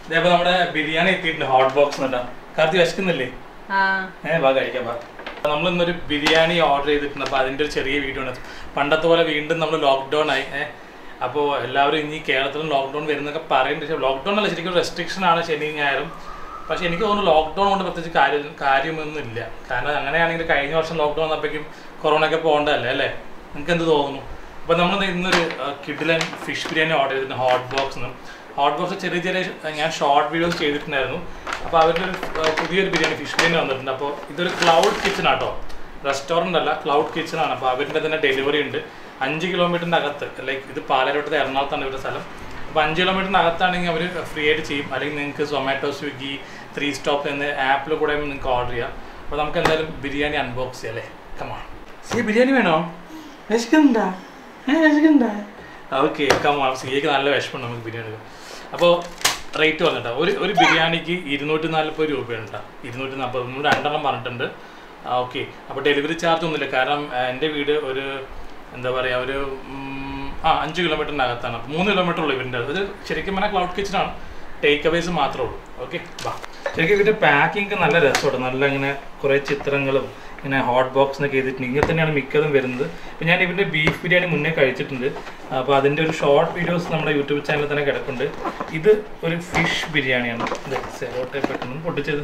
ഇതേപോലെ നമ്മുടെ ബിരിയാണി എത്തിയിട്ടുണ്ട് ഹോട്ട് ബോക്സ് എന്നിട്ടാ കാർത്തി വിശക്കുന്നില്ലേ ആ ഏ വാ കഴിക്കാം വാ നമ്മൾ ഇന്നൊരു ബിരിയാണി ഓർഡർ ചെയ്തിട്ടുണ്ട് അപ്പോൾ അതിൻ്റെ ഒരു ചെറിയ വീഡിയോ ആണ് പണ്ടത്തെ പോലെ വീണ്ടും നമ്മൾ ലോക്ക്ഡൗൺ ആയി ഏ അപ്പോൾ എല്ലാവരും ഇനി കേരളത്തിലും ലോക്ക്ഡൗൺ വരുന്നൊക്കെ പറയുന്നുണ്ട് പക്ഷേ ലോക്ക്ഡൗൺ അല്ല ശരിക്കും റെസ്ട്രിക്ഷൻ ആണ് ശനി ഞായറും പക്ഷേ എനിക്ക് തോന്നുന്നു ലോക്ക്ഡൗൺ കൊണ്ട് പ്രത്യേകിച്ച് കാര്യം കാര്യമൊന്നും ഇല്ല കാരണം അങ്ങനെയാണെങ്കിൽ കഴിഞ്ഞ വർഷം ലോക്ക്ഡൗൺ വന്നപ്പോഴേക്കും കൊറോണ ഒക്കെ പോകേണ്ടതല്ലേ അല്ലേ നിങ്ങൾക്ക് എന്ത് തോന്നുന്നു അപ്പോൾ നമ്മൾ ഇന്നൊരു കിഡിലൻ ഫിഷ് ബിരിയാണി ഓർഡർ ചെയ്തിട്ടുണ്ട് ഹോട്ട് ബോക്സ് ഹോട്ട് ബോക്സ് ചെറിയ ചെറിയ ഞാൻ ഷോർട്ട് വീഡിയോസ് ചെയ്തിട്ടുണ്ടായിരുന്നു അപ്പോൾ അവരുടെ ഒരു ആ, പുതിയൊരു ബിരിയാണി ഫിഷ് ബിരിയാണി വന്നിട്ടുണ്ട് അപ്പോൾ ഇതൊരു ക്ലൗഡ് കിച്ചൺ ആട്ടോ റെസ്റ്റോറൻ്റ് അല്ല ക്ലൗഡ് കിച്ചൺ ആണ് അപ്പോൾ അവരുടെ തന്നെ ഡെലിവറി ഉണ്ട് അഞ്ച് കിലോമീറ്ററിൻ്റെ അകത്ത് ലൈക്ക് ഇത് പാലാരോട്ടത്തെ എറണാകുളത്താണ് ഇവരുടെ സ്ഥലം അപ്പോൾ അഞ്ച് കിലോമീറ്ററിൻ്റെ അകത്താണെങ്കിൽ അവർ ഫ്രീ ആയിട്ട് ചെയ്യും അല്ലെങ്കിൽ നിങ്ങൾക്ക് സൊമാറ്റോ സ്വിഗ്ഗി ത്രീ സ്റ്റോപ്പ് എന്ന ആപ്പിൽ കൂടെ നിങ്ങൾക്ക് ഓർഡർ ചെയ്യാം അപ്പോൾ നമുക്ക് എന്തായാലും ബിരിയാണി അൺബോക്സ് ചെയ്യാം അല്ലേ കമാ സി ബിരിയാണി വേണോ വിശക്കുന്നുണ്ടാ വിശക്കുന്നുണ്ടാ ഓക്കെ കമാ സിക്ക് നല്ല വിഷമമുണ്ട് നമുക്ക് ബിരിയാണി അപ്പോൾ റേറ്റ് പറഞ്ഞിട്ടാ ഒരു ഒരു ബിരിയാണിക്ക് ഇരുന്നൂറ്റി നാൽപ്പത് രൂപയാണ് കേട്ടോ ഇരുന്നൂറ്റി നാൽപ്പത് നമ്മൾ രണ്ടെണ്ണം പറഞ്ഞിട്ടുണ്ട് ഓക്കെ അപ്പോൾ ഡെലിവറി ചാർജ് ഒന്നുമില്ല കാരണം ആ, എൻ്റെ വീട് ഒരു എന്താ പറയുക ഒരു ഉം, ആ അഞ്ച് കിലോമീറ്ററിനകത്താണ് അപ്പോൾ മൂന്ന് കിലോമീറ്റർ ഉള്ളൂ ഇവൻ്റെ ഇത് ശരിക്കും പറഞ്ഞാൽ ക്ലൗഡ് കിച്ചണാണ് ടേക്ക് അവേസ് മാത്രമേ ഉള്ളൂ ഓക്കെ വാ ശരിക്കും ഇതിൻ്റെ പാക്കിംഗ് നല്ല രസമുണ്ട് നല്ല ഇങ്ങനെ കുറേ ചിത്രങ്ങളും ഇങ്ങനെ ഹോട്ട് ബോക്സ് എന്നൊക്കെ ചെയ്തിട്ടുണ്ട് ഇങ്ങനെ തന്നെയാണ് മിക്കതും വരുന്നത് അപ്പോൾ ഞാൻ ഇവൻ്റെ ബീഫ് ബിരിയാണി മുന്നേ കഴിച്ചിട്ടുണ്ട് അപ്പോൾ അതിൻ്റെ ഒരു ഷോർട്ട് വീഡിയോസ് നമ്മുടെ യൂട്യൂബ് ചാനലിൽ തന്നെ കിടപ്പുണ്ട് ഇത് ഒരു ഫിഷ് ബിരിയാണിയാണ് ഇത് സെറോട്ടെ പെട്ടെന്ന് പൊട്ടിച്ചത്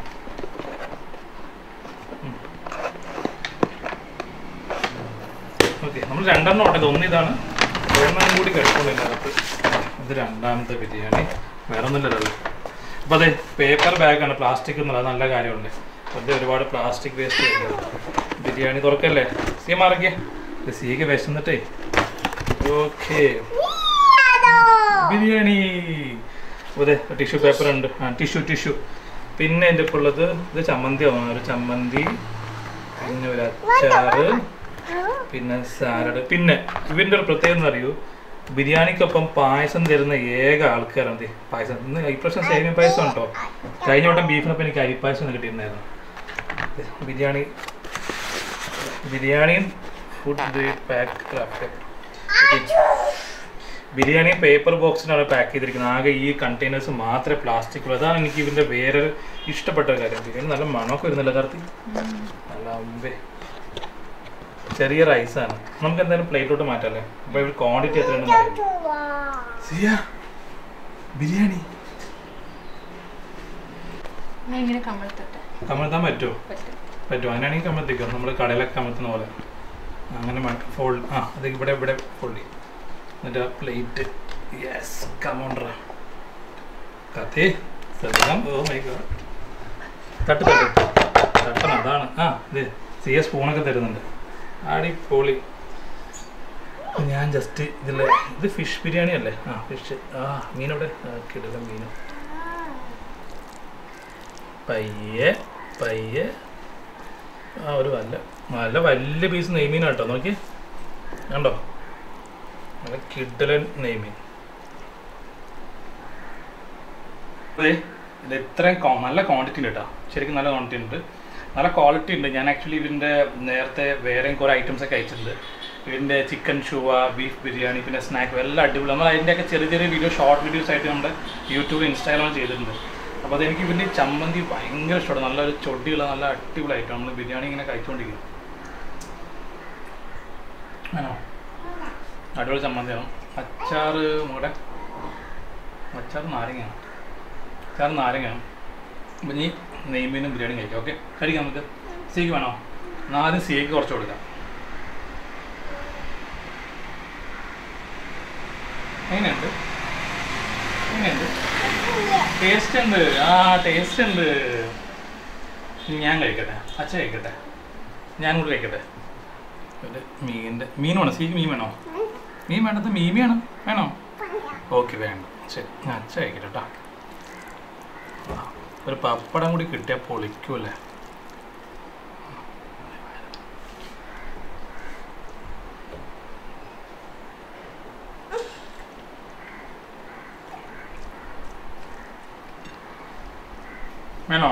ഓക്കെ നമ്മൾ രണ്ടെണ്ണം ഉണ്ട് ഒന്ന് ഇതാണ് ഒരെണ്ണം കൂടി കിടപ്പുണ്ട് അകത്ത് ഇത് രണ്ടാമത്തെ ബിരിയാണി വേറെ ഒന്നുമില്ലല്ലോ അപ്പോൾ അതെ പേപ്പർ ബാഗാണ് പ്ലാസ്റ്റിക് എന്നുള്ളത് നല്ല കാര്യമുണ്ട് വെറുതെ ഒരുപാട് പ്ലാസ്റ്റിക് വേസ്റ്റ് ബിരിയാണി തുറക്കല്ലേ സീ മാറിക്കേ ഇത് സീക്ക് വിശന്നിട്ടേ ഓക്കെ ബിരിയാണി അതെ ടിഷ്യൂ പേപ്പർ ഉണ്ട് ആ ടിഷ്യൂ ടിഷ്യൂ പിന്നെ എൻ്റെ ഇപ്പോൾ ഉള്ളത് ഇത് ചമ്മന്തി ആവണം ഒരു ചമ്മന്തി പിന്നെ ഒരു അച്ചാറ് പിന്നെ സാലഡ് പിന്നെ ഇവൻ്റെ ഒരു പ്രത്യേകത എന്ന് അറിയൂ ബിരിയാണിക്കൊപ്പം പായസം തരുന്ന ഏക ആൾക്കാരാണ് ദേ പായസം ഇന്ന് ഈ പ്രാവശ്യം സേമിയ പായസം ഉണ്ടോ കഴിഞ്ഞ വട്ടം ബീഫിനൊപ്പം എനിക്ക് അരിപ്പായസം ഒന്ന് കിട്ടിയിട്ടുണ്ടായിരുന്നു ദേ, ബിരിയാണി ബിരിയാണിയും ഫുഡ് പാക്ക് ബിരിയാണി പേപ്പർ ബോക്സിനാണ് പാക്ക് ചെയ്തിരിക്കുന്നത് ആകെ ഈ കണ്ടെയ്നേഴ്സ് മാത്രമേ പ്ലാസ്റ്റിക് ഉള്ളൂ അതാണ് എനിക്ക് ഇതിൻ്റെ വേറെ ഇഷ്ടപ്പെട്ട ഒരു കാര്യം ബിരിയാണി നല്ല മണമൊക്കെ വരുന്നില്ല കാർത്തി നല്ല അമ്പേ ചെറിയ റൈസാണ് നമുക്ക് എന്തായാലും പ്ലേറ്റിലോട്ട് മാറ്റാല്ലേ അപ്പോൾ ഇവിടെ ക്വാണ്ടിറ്റി എത്രയാണെന്ന് അറിയാം സിയ ബിരിയാണി ഞാൻ ഇങ്ങനെ കമഴ്ത്തട്ടെ കമഴ്ത്താൻ പറ്റുമോ പറ്റും പറ്റുമോ അങ്ങനെയാണെങ്കിൽ കമഴ്ത്തിക്കോ നമ്മൾ കടയിലൊക്കെ കമഴ്ത്തുന്ന പോലെ അങ്ങനെ ഫോൾഡ് ആ അത് ഇവിടെ ഇവിടെ ഫോൾഡ് ചെയ്യും എന്നിട്ട് ആ പ്ലേറ്റ് യെസ് കമോണ്ടറ കത്തി ശ്രദ്ധിക്കാം ഓ മൈ ഗോഡ് തട്ട് തട്ട് തട്ടണം അതാണ് ആ ഇത് സി എ സ്പൂണൊക്കെ തരുന്നുണ്ട് അടിപൊളി ഞാൻ ജസ്റ്റ് ഇതിൽ ഇത് ഫിഷ് ബിരിയാണി അല്ലേ ആ ഫിഷ് ആ മീനവിടെ കിടല മീൻ പയ്യെ പയ്യെ ആ ഒരു വല്ല നല്ല വലിയ പീസ് നെയ്മീൻ കേട്ടോ നോക്കി കണ്ടോ നല്ല കിഡലൻ നെയ്മീൻ അതെ ഇത് ഇത്രയും കോ- നല്ല ക്വാണ്ടിറ്റി ഉണ്ട് കേട്ടോ ശരിക്കും നല്ല ക്വാണ്ടിറ്റി ഉണ്ട് നല്ല ക്വാളിറ്റി ഉണ്ട് ഞാൻ ആക്ച്വലി ഇതിൻ്റെ നേരത്തെ വേറെയും കുറേ ഐറ്റംസ് ഒക്കെ അയച്ചിട്ടുണ്ട് ഇതിൻ്റെ ചിക്കൻ ഷുവ ബീഫ് ബിരിയാണി പിന്നെ സ്നാക്ക് എല്ലാം അടിപൊളി നമ്മൾ അതിൻ്റെയൊക്കെ ചെറിയ ചെറിയ വീഡിയോ ഷോർട്ട് വീഡിയോസ് ആയിട്ട് നമ്മുടെ യൂട്യൂബ് ഇൻസ്റ്റാഗ്രാമിൽ ചെയ്തിട്ടുണ്ട് അപ്പോൾ അതെനിക്ക് ഇതിൻ്റെ ചമ്മന്തി ഭയങ്കര ഇഷ്ടമാണ് നല്ലൊരു ചൊടിയുള്ള നല്ല അടിപൊളി ഐറ്റം നമ്മൾ ബിരിയാണി ഇങ്ങനെ കഴിച്ചുകൊണ്ടിരിക്കും ആണോ അടിപൊളി ചമ്മന്തിയാണ് അച്ചാറ് നമ്മുടെ അച്ചാറ് നാരങ്ങയാണ് അച്ചാറ് നാരങ്ങയാണ് അപ്പം നീ നെയ്മീനും ബിരിയാണി കഴിക്കാം ഓക്കെ കഴിക്കാം നമുക്ക് സീക്ക് വേണോ എന്നാൽ ആദ്യം സീക്ക് കുറച്ച് കൊടുക്കാം എങ്ങനെയുണ്ട് എങ്ങനെയുണ്ട് ടേസ്റ്റ് ഉണ്ട് ആ ടേസ്റ്റ് ഉണ്ട് ഞാൻ കഴിക്കട്ടെ അച്ഛ കഴിക്കട്ടെ ഞാൻ കൂടെ കഴിക്കട്ടെ ഒരു മീനിൻ്റെ മീൻ വേണോ സീക്ക് മീൻ വേണോ മീൻ വേണ്ടത് മീമിയാണ് വേണോ ഓക്കെ വേണ്ട ശരി ഞാൻ അച്ഛ കഴിക്കട്ടെ കേട്ടോ ആ, ഒരു പപ്പടം കൂടി കിട്ടിയാൽ പൊളിക്കൂല്ലേ വേണോ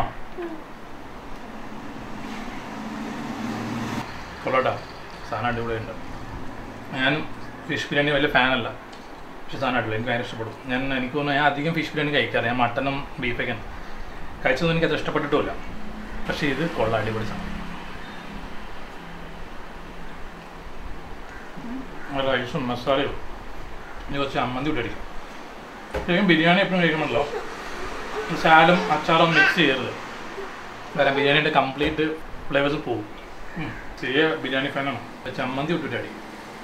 കൊള്ളോട്ടാ സാധനം അടിപൊളിയുണ്ട് ഞാൻ ഫിഷ് ബിരിയാണി വലിയ ഫാനല്ല പക്ഷെ സാധനമായിട്ടില്ല എനിക്ക് ഭയങ്കര ഇഷ്ടപ്പെടും ഞാൻ എനിക്ക് തോന്നുന്നു ഞാൻ അധികം ഫിഷ് ബിരിയാണി കഴിക്കാറ് ഞാൻ മട്ടനും ബീഫൊക്കെയാണ് കഴിച്ചതൊന്നും എനിക്ക് അത്ര ഇഷ്ടപ്പെട്ടിട്ടുമില്ല പക്ഷേ ഇത് കൊള്ളാം അടിപൊളി സാധനം റൈസും മസാലയും ഇനി കുറച്ച് അമ്മന്തി കൂടി അടിക്കും ശരിക്കും ബിരിയാണി എപ്പോഴും കഴിക്കണമല്ലോ ശാലും അച്ചാറും മിക്സ് ചെയ്യരുത് കാരണം ബിരിയാണിയുടെ കംപ്ലീറ്റ് ഫ്ലേവേഴ്സ് പോകും ഉം. ചെറിയ ബിരിയാണി ഫാനാണ് ചമ്മന്തി ഇട്ടിട്ട് അടി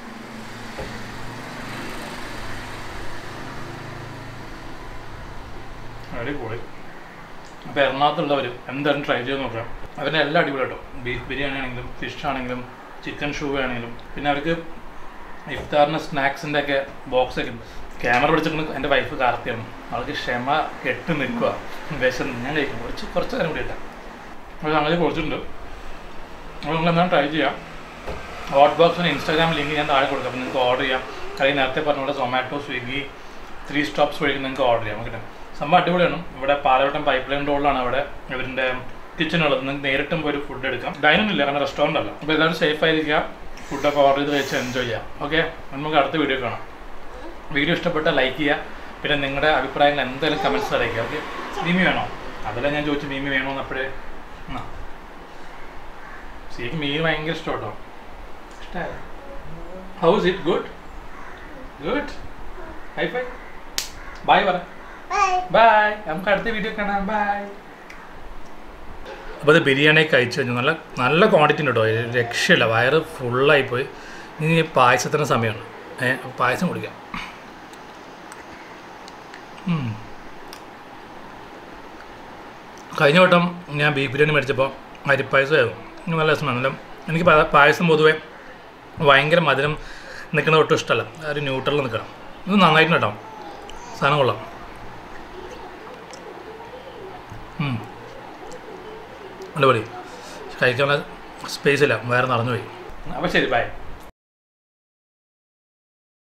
അടിപൊളി അപ്പോൾ എറണാകുളത്തുള്ളവർ എന്തായാലും ട്രൈ ചെയ്ത് നോക്കാം അവരുടെ എല്ലാം അടിപൊളി കേട്ടോ ബീഫ് ബിരിയാണി ആണെങ്കിലും ഫിഷ് ആണെങ്കിലും ചിക്കൻ ഷൂ ആണെങ്കിലും പിന്നെ അവർക്ക് ഇഫ്താറിന് സ്നാക്സിൻ്റെ ഒക്കെ ബോക്സ് ഒക്കെ ക്യാമറ പിടിച്ചിട്ട് എൻ്റെ വൈഫ് കാർത്തിയാണ് അവൾക്ക് ക്ഷമ കെട്ട് നിൽക്കുക വിശന്ന് ഞാൻ കഴിക്കും കുറച്ച് കുറച്ച് നേരം കൂടി ഇട്ടാം അത് അങ്ങനെ കുറച്ചിട്ടുണ്ട് അപ്പോൾ നിങ്ങൾ എന്താണ് ട്രൈ ചെയ്യാം ഹോട്ട് ബോക്സിന് ഇൻസ്റ്റാഗ്രാം ലിങ്ക് ഞാൻ താഴെ കൊടുക്കാം അപ്പോൾ നിങ്ങൾക്ക് ഓർഡർ ചെയ്യാം അല്ലെങ്കിൽ നേരത്തെ പറഞ്ഞ പോലെ സൊമാറ്റോ സ്വിഗ്ഗി ത്രീ സ്റ്റോപ്സ് വഴി നിങ്ങൾക്ക് ഓർഡർ ചെയ്യാം ഓക്കെ സംഭവം അടിപൊളിയാണ് ഇവിടെ പാലവട്ടം പൈപ്പ് ലൈൻ റോഡിലാണ് അവിടെ ഇവരിൻ്റെ കിച്ചണുള്ളത് നിങ്ങൾക്ക് നേരിട്ടും പോയി ഒരു ഫുഡ് എടുക്കാം ഡൈനിങ് ഇല്ല കാരണം റെസ്റ്റോറൻ്റ് അല്ല അപ്പോൾ എല്ലാവരും സേഫ് ആയിരിക്കുക ഫുഡൊക്കെ ഓർഡർ ചെയ്ത് കഴിച്ച് എൻജോയ് ചെയ്യാം ഓക്കെ നമുക്ക് അടുത്ത വീഡിയോ കാണാം വീഡിയോ ഇഷ്ടപ്പെട്ടാൽ ലൈക്ക് ചെയ്യുക പിന്നെ നിങ്ങളുടെ അഭിപ്രായങ്ങൾ എന്തായാലും കമൻസ് അറിയിക്കുക ഓക്കെ മീമി വേണോ അതല്ല ഞാൻ ചോദിച്ചു മീമി വേണോ എന്ന് അപ്പോഴേ ആ ശരിക്കും മീൻ ഭയങ്കര ഇഷ്ടം കേട്ടോ ഇഷ്ടമായോ how's it good good high five bye പറ ബൈ നമുക്ക് അടുത്ത വീഡിയോ കാണാം ബൈ അപ്പോൾ അത് ബിരിയാണി കഴിച്ചു കഴിഞ്ഞു നല്ല നല്ല ക്വാണ്ടിറ്റി ഉണ്ട് കേട്ടോ ഒരു രക്ഷയില്ല വയറ് ഫുള്ളായി പോയി ഇനി പായസത്തിന് സമയമാണ് ഏ പായസം കുടിക്കാം ഉം. കഴിഞ്ഞ വട്ടം ഞാൻ ബീഫ് ബിരിയാണി മേടിച്ചപ്പോൾ അരിപ്പായസമായിരുന്നു ഇത് നല്ല രസമാണ് നല്ല എനിക്ക് പാ- പായസം പൊതുവെ ഭയങ്കര മധുരം നിൽക്കുന്ന ഒട്ടും ഇഷ്ടമല്ല ആ ഒരു ന്യൂട്രലിൽ നിൽക്കണം ഇത് നന്നായിട്ട് കേട്ടോ സാധനം കൊള്ളാം ഉം. അടിപൊളി കഴിക്കാനുള്ള സ്പേസ് ഇല്ല വേറെ നടന്നു പോയി അപ്പോൾ ശരി ബൈ